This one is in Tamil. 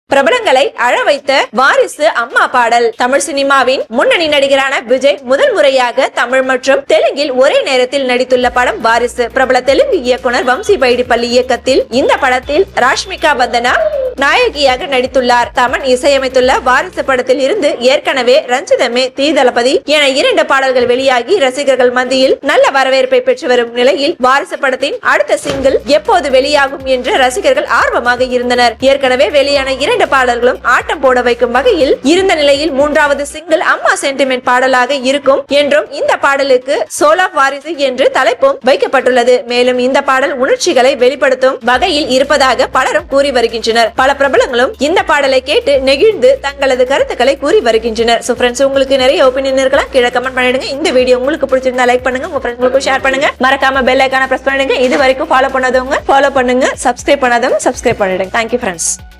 பிரபலங்களை அழ வைத்த வாரிசு அம்மா பாடல் தமிழ் சினிமாவின் முன்னணி நடிகரான விஜய் முதல் முறையாக தமிழ் மற்றும் தெலுங்கில் ஒரே நேரத்தில் நடித்துள்ள படம் வாரிசு பிரபல தெலுங்கு இயக்குனர் வம்சி பைடிப்பள்ளி இயக்கத்தில் இந்த படத்தில் ராஷ்மிகா பந்தனா நாயகியாக நடித்துள்ளார் தமன் இசையமைத்துள்ள வாரிசு படத்தில் இருந்து ஏற்கனவே ரஞ்சிதமே தீ தளபதி என இரண்டு பாடல்கள் வெளியாகி ரசிகர்கள் மத்தியில் நல்ல வரவேற்பை பெற்று வரும் நிலையில் வாரிசு படத்தின் அடுத்த சிங்கிள் எப்போது வெளியாகும் என்று ரசிகர்கள் ஆர்வமாக இருந்தனர் ஏற்கனவே வெளியான இரண்டு பாடல்களும் ஆட்டம் போட வைக்கும் வகையில் இருந்த நிலையில் மூன்றாவது சிங்கிள் அம்மா சென்டிமெண்ட் பாடலாக இருக்கும் என்றும் இந்த பாடலுக்கு சோலா வாரிசு என்று தலைப்பும் வைக்கப்பட்டுள்ளது மேலும் இந்த பாடல் உணர்ச்சிகளை வெளிப்படுத்தும் வகையில் இருப்பதாக பலரும் கூறி வருகின்றனர் பல பிரபலங்களும் இந்த பாடலை கேட்டு நெகிழ்ந்து தங்களது கருத்துக்களை கூறி வருகின்றனர் சோ ஃப்ரெண்ட்ஸ் உங்களுக்கு நிறைய ஒப்பீனியன் இருக்கலாம் கீழே கமெண்ட் பண்ணிடுங்க இந்த வீடியோ உங்களுக்கு பிடிச்சிருந்தா லைக் பண்ணுங்க உங்க ஃப்ரெண்ட்ஸ்களுக்கும் ஷேர் பண்ணுங்க மறக்காம பெல் ஐக்கான பிரஸ் பண்ணிடுங்க இது வரைக்கும் ஃபாலோ பண்ணாதவங்க ஃபாலோ பண்ணுங்க சப்ஸ்கிரைப் பண்ணாதவங்க சப்ஸ்கிரைப் பண்ணிடுங்க தேங்க்யூ ஃப்ரெண்ட்ஸ்